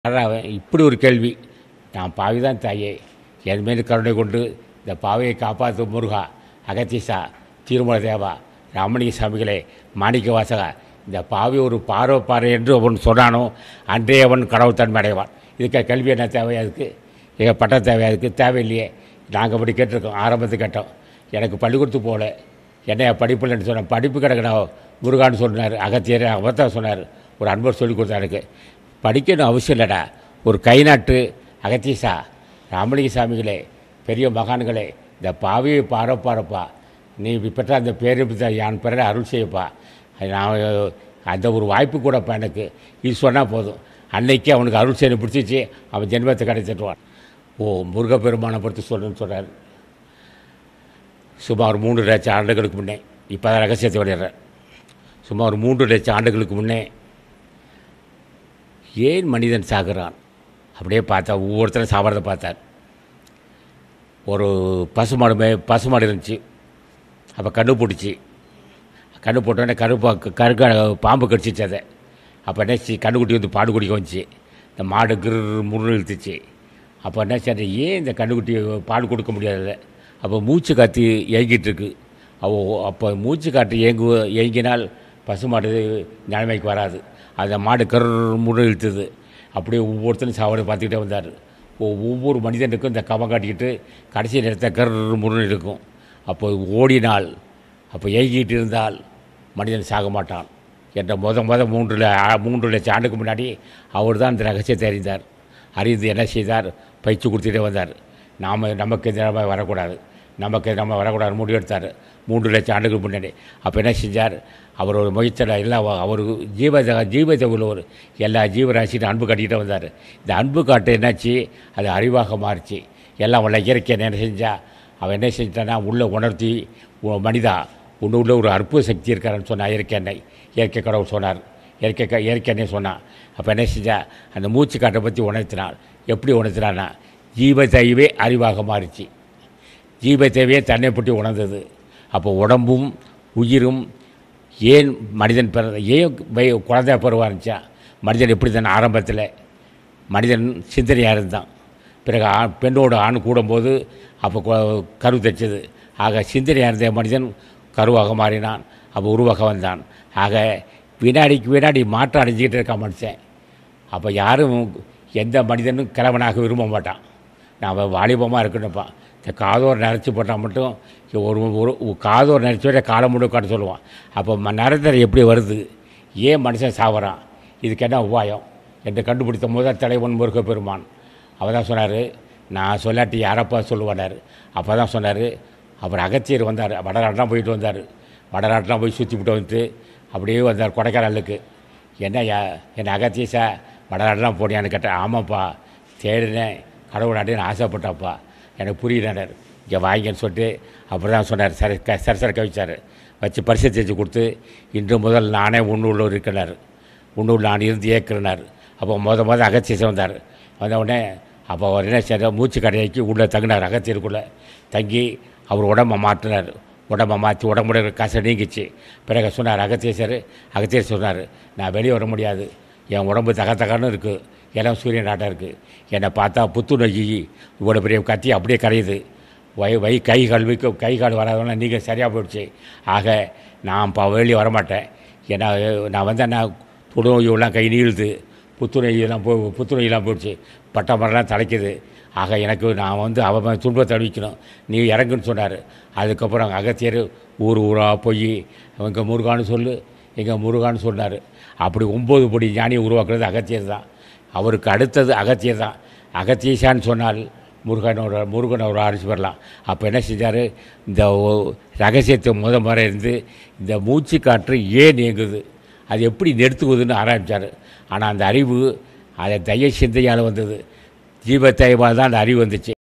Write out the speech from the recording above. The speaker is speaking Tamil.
அதான் இப்படி ஒரு கேள்வி நான் பாவி தான் தாயே என் மேல் கருணை கொண்டு இந்த பாவையை காப்பாற்றும் முருகா அகத்தீசா திருமல தேவா ராமலிங்க சாமிகளே மாணிக்க வாசகா இந்த பாவி ஒரு பார்வை பாறை என்று அவன் சொன்னானோ அன்றே அவன் கடவுள் தன்மை அடைவான் இதுக்கு கல்வி என்ன தேவை அதுக்கு எங்கள் பட்டம் தேவை அதுக்கு தேவையில்லையே நாங்கள் அப்படி கேட்டிருக்கோம் ஆரம்பத்து கேட்டோம் எனக்கு பள்ளிக்கூடத்துக்கு போகல என்னைய படிப்பில்லைன்னு சொன்னேன் படிப்பு கிடக்கடா முருகான்னு சொன்னார் அகத்தியர் அவர்தான் சொன்னார் ஒரு அன்பர் சொல்லி கொடுத்தாரு எனக்கு படிக்கணும் அவசியம் இல்லைடா ஒரு கை நாட்டு அகத்தீசா ராமலிங்க சாமிகளே பெரிய மகான்களே இந்த பாவியை பார பாரப்பா நீ பெற்ற அந்த பேரு யான் பிறரை அருள் செய்யப்பா அது நான் அந்த ஒரு வாய்ப்பு கூடப்பா எனக்கு இது சொன்னால் போதும் அன்னைக்கு அவனுக்கு அருள் செய்ய பிடிச்சிச்சு அவன் ஜென்மத்தை கிடைச்சிட்டுவான் ஓ முருகப்பெருமானை பற்றி சொல்லணும்னு சொல்கிறார் சுமார் மூன்று லட்சம் ஆண்டுகளுக்கு முன்னே இப்போ தான் ரகசியத்தை விளையாடுறேன் சுமார் மூன்று லட்சம் ஆண்டுகளுக்கு முன்னே ஏன் மனிதன் சாகுறான் அப்படியே பார்த்தா ஒவ்வொருத்தரும் சாப்பிட்றத பார்த்தார் ஒரு பசுமாடு மே பசுமாடு இருந்துச்சு அப்போ கண்ணு பிடிச்சி கண்ணு போட்டோடனே கருப்பா கருக்க பாம்பு கடிச்சிச்சு அதை அப்போ என்னாச்சு கண்ணுக்குட்டி வந்து பாடு குடிக்க வந்துச்சு இந்த மாடு கிரு முன்னு இழுத்துச்சு அப்போ என்னாச்சு அது ஏன் இந்த கண்ணுக்குட்டி பால் கொடுக்க முடியாதுல்ல அப்போ மூச்சு காற்று ஏங்கிட்டு இருக்கு அவ அப்போ மூச்சு காற்று ஏங்கு ஏங்கினால் பசுமாடு நிலைமைக்கு வராது அந்த மாடு கரு முன்னு இழுத்துது அப்படியே ஒவ்வொருத்தரும் சாவடி பார்த்துக்கிட்டே வந்தார் ஒ- ஒவ்வொரு மனிதனுக்கும் இந்த கவம் காட்டிக்கிட்டு கடைசி நேரத்தை கரு முன்னு இருக்கும் அப்போ ஓடினால் அப்போ ஏங்கிட்டு இருந்தால் மனிதன் சாக மாட்டான் என்ற முத முத மூன்று ல- ஆ- மூன்று லட்சம் ஆண்டுக்கு முன்னாடி அவர் தான் இந்த ரகசியத்தை அறிந்தார் அறிந்து என்ன செய்தார் பயிற்சி கொடுத்துட்டே வந்தார் நாம் நமக்கு இந்த நிலைமை வரக்கூடாது நமக்கு நம்ம வரக்கூடாது முடிவெடுத்தார் மூன்று லட்சம் ஆண்டுகளுக்கு முன்னாடி அப்போ என்ன செஞ்சார் அவர் ஒரு முயற்சியில் எல்லாம் அவர் ஜீவ ஜீவத்தை உள்ளவர் எல்லா ஜீவராசியும் அன்பு காட்டிக்கிட்டே வந்தார் இந்த அன்பு காட்டு என்னாச்சு அது அறிவாக மாறிச்சு எல்லாம் உள்ள இயற்கை என்ன செஞ்சா அவன் என்ன செஞ்சான்னா உள்ளே உணர்த்தி உ- மனிதா உன்ன உள்ள ஒரு அற்புத சக்தி இருக்காருன்னு சொன்னா இயற்கை எண்ணெய் இயற்கை கடவுள் சொன்னார் இயற்கை க இயற்கை எண்ணெய் சொன்னான் அப்போ என்ன செஞ்சா அந்த மூச்சு காட்டை பற்றி உணர்த்தினான் எப்படி உணர்த்தினான்னா ஜீவத்தையவே அறிவாக மாறிச்சு ஜீவத்தையவே தன்னை பற்றி உணர்ந்தது அப்போ உடம்பும் உயிரும் ஏன் மனிதன் பிறந்த ஏன் வய- குழந்தையா பருவாருச்சா மனிதன் எப்படி தானே ஆரம்பத்தில் மனிதன் சிந்தனையாக இருந்தான் பிறகு ஆண் பெண்ணோடு ஆண் கூடும்போது அப்போ கொ- கரு தைச்சது ஆக சிந்தனையாக இருந்த மனிதன் கருவாக மாறினான் அப்போ உருவாக வந்தான் ஆக வினாடிக்கு வினாடி மாற்றம் அடைஞ்சிக்கிட்டு இருக்கான் மனுஷன் அப்போ யாரும் எந்த மனிதனும் கிழவனாக விரும்ப மாட்டான் நான் வாலிபமாக இருக்கணும்ப்பா இந்த காதோர் நிறச்சி போட்டால் மட்டும் ஒரு ஒரு ஒரு காதோர் நிறச்சி விட காலம் முழு காட்ட சொல்லுவான் அப்போ ம- நரத்தரை எப்படி வருது ஏன் மனுஷன் சாவறான் இதுக்கு என்ன உபாயம் என்று கண்டுபிடித்த முதல் தலைவன் முருக பெருமான் அவர் தான் சொன்னார் நான் சொல்லாட்டி யாரப்பா சொல்லுவானார் அப்போ தான் சொன்னார் அப்புறம் அகத்தியர் வந்தார் வடநாட்டெலாம் போயிட்டு வந்தார் வடநாட்டெலாம் போய் சுற்றி விட்டு வந்துட்டு அப்படியே வந்தார் கொடைக்கானலுக்கு என்ன யா என் அகத்தீசா வடநாடெலாம் போனியான்னு கேட்டேன் ஆமாப்பா தேடினேன் கடவுள் அடையன்னு ஆசைப்பட்டாப்பா எனக்கு புரியலனார் இங்கே வாங்கின்னு சொல்லிட்டு அப்படி தான் சொன்னார் சரி க சரசர கவிச்சார் வச்சு பரிசு தேய்ச்சி கொடுத்து இன்று முதல் நானே உன்னுள்ளவர் இருக்கிறார் உன்னுள் நான் இருந்து ஏற்கிறனார் அப்போ முத முத அகத்தீசை வந்தார் வந்த உடனே அப்போ அவர் என்ன செய்தார் மூச்சு கடையாக்கி உள்ளே தங்கினார் அகத்தியருக்குள்ளே தங்கி அவர் உடம்பை மாற்றினார் உடம்பை மாற்றி உடம்புடைய கசை நீங்கிச்சு பிறகு சொன்னார் அகத்தீசர் அகத்தீசர் சொன்னார் நான் வெளியே வர முடியாது என் உடம்பு தக தகன்னு இருக்குது எல்லாம் சூரியன் நாட்டம் இருக்குது என்னை பார்த்தா புத்துணர்ச்சி இவ்வளோ பெரிய கத்தி அப்படியே கரையுது வை வை கை கல்விக்கு கை கால் வராதவனா நீங்கள் சரியாக போயிடுச்சு ஆக நான் இப்போ வெளியே வரமாட்டேன் ஏன்னா நான் வந்தேன்னா தொடுநோயெல்லாம் கை நீளுது புத்துநோயெல்லாம் போ புத்துநோயெல்லாம் போயிடுச்சு பட்டை மரம்லாம் தலைக்குது ஆக எனக்கு நான் வந்து அவன் துன்பத்தை அழிக்கணும் நீ இறங்குன்னு சொன்னார் அதுக்கப்புறம் அகத்தியர் ஊர் ஊராக போய் அவங்க முருகான்னு சொல்லு எங்கள் முருகான்னு சொன்னார் அப்படி ஒம்பது படி ஞானியை உருவாக்குறது அகத்தியர் தான் அவருக்கு அடுத்தது அகத்தியர் தான் அகத்தீசான்னு சொன்னால் முருகனோட முருகன் ஒரு அரிசி வரலாம் அப்போ என்ன செஞ்சார் இந்த ஒ- ரகசியத்தை முத முறை இருந்து இந்த மூச்சு காற்று ஏன் இயங்குது அது எப்படி நிறுத்துவதுன்னு ஆரம்பித்தார் ஆனால் அந்த அறிவு அதை தய சிந்தையால் வந்தது ஜீவ தயவால் தான் அந்த அறிவு வந்துச்சு